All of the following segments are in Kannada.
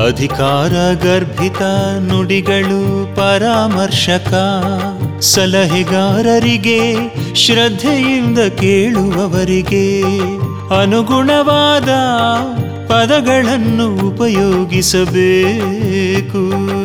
ಅಧಿಕಾರ ಗರ್ಭಿತ ನುಡಿಗಳು ಪರಾಮರ್ಶಕ ಸಲಹೆಗಾರರಿಗೆ ಶ್ರದ್ಧೆಯಿಂದ ಕೇಳುವವರಿಗೆ ಅನುಗುಣವಾದ ಪದಗಳನ್ನು ಉಪಯೋಗಿಸಬೇಕು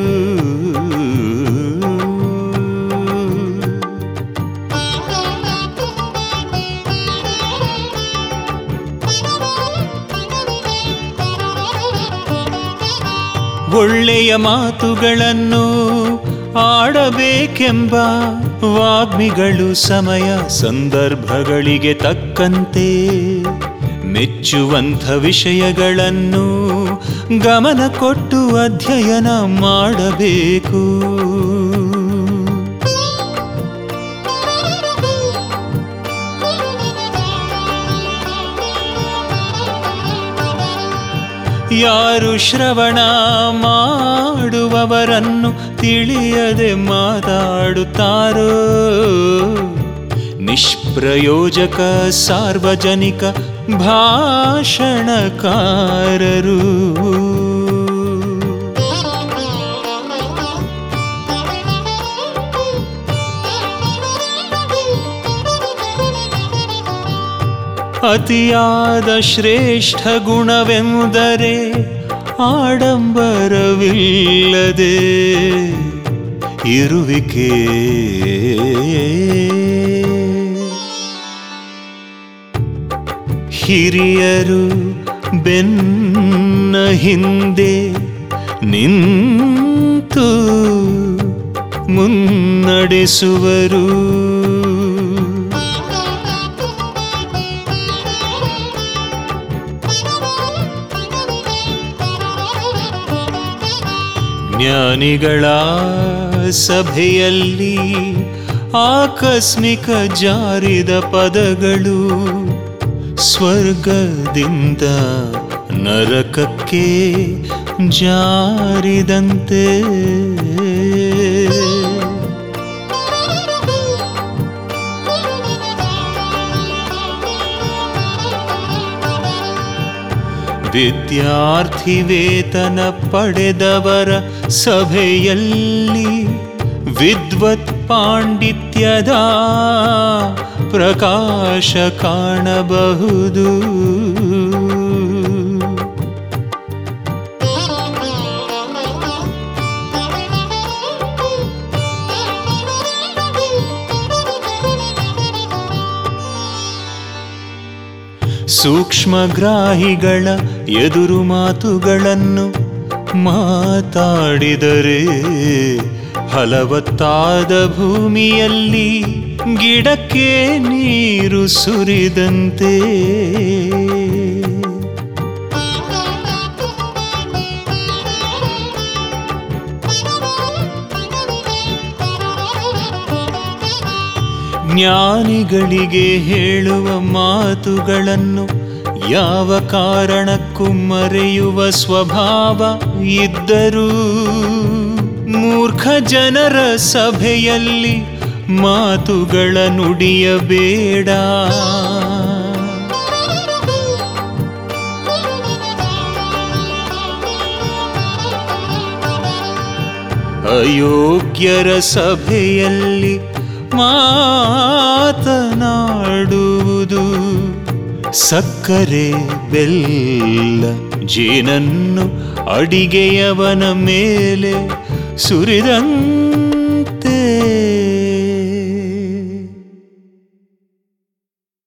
ಒಳ್ಳೆಯ ಮಾತುಗಳನ್ನು ಆಡಬೇಕೆಂಬ ವಾಗ್ಮಿಗಳು ಸಮಯ ಸಂದರ್ಭಗಳಿಗೆ ತಕ್ಕಂತೆ ಮೆಚ್ಚುವಂಥ ವಿಷಯಗಳನ್ನು ಗಮನ ಕೊಟ್ಟು ಅಧ್ಯಯನ ಮಾಡಬೇಕು ಯಾರು ಶ್ರವಣ ಮಾಡುವವರನ್ನು ತಿಳಿಯದೆ ಮಾತಾಡುತ್ತಾರೋ ನಿಷ್ಪ್ರಯೋಜಕ ಸಾರ್ವಜನಿಕ ಭಾಷಣಕಾರರು ಅತಿಯಾದ ಶ್ರೇಷ್ಠ ಗುಣವೆಂದರೆ ಆಡಂಬರವಿಲ್ಲದೆ ಇರುವಿಕೆ ಹಿರಿಯರು ಬೆನ್ನ ಹಿಂದೆ ನಿಂತು ಮುನ್ನಡೆಸುವರು ಜ್ಞಾನಿಗಳ ಸಭೆಯಲ್ಲಿ ಆಕಸ್ಮಿಕ ಜಾರಿದ ಪದಗಳು ಸ್ವರ್ಗದಿಂದ ನರಕಕ್ಕೆ ಜಾರಿದಂತೆ ವಿದ್ಯಾರ್ಥಿ ವೇತನ ಪಡೆದವರ ಸಭೆಯಲ್ಲಿ ವಿದ್ವತ್ ಪಾಂಡಿತ್ಯದ ಪ್ರಕಾಶ ಕಾಣಬಹುದು ಸೂಕ್ಷ್ಮಗ್ರಾಹಿಗಳ ಎದುರು ಮಾತುಗಳನ್ನು ಮಾತಾಡಿದರೆ ಫಲವತ್ತಾದ ಭೂಮಿಯಲ್ಲಿ ಗಿಡಕ್ಕೆ ನೀರು ಸುರಿದಂತೆ ಜ್ಞಾನಿಗಳಿಗೆ ಹೇಳುವ ಮಾತುಗಳನ್ನು ಯಾವ ಕಾರಣಕ್ಕೂ ಮರೆಯುವ ಸ್ವಭಾವ ಇದ್ದರೂ ಮೂರ್ಖ ಜನರ ಸಭೆಯಲ್ಲಿ ಮಾತುಗಳ ನುಡಿಯಬೇಡ ಅಯೋಗ್ಯರ ಸಭೆಯಲ್ಲಿ ಮಾತನಾಡುವುದು ಸಕ್ಕರೆ ಬೆಲ್ಲ ಜೇನನ್ನು ಅಡಿಗೆಯವನ ಮೇಲೆ ಸುರಿದಂತಾಗುವುದು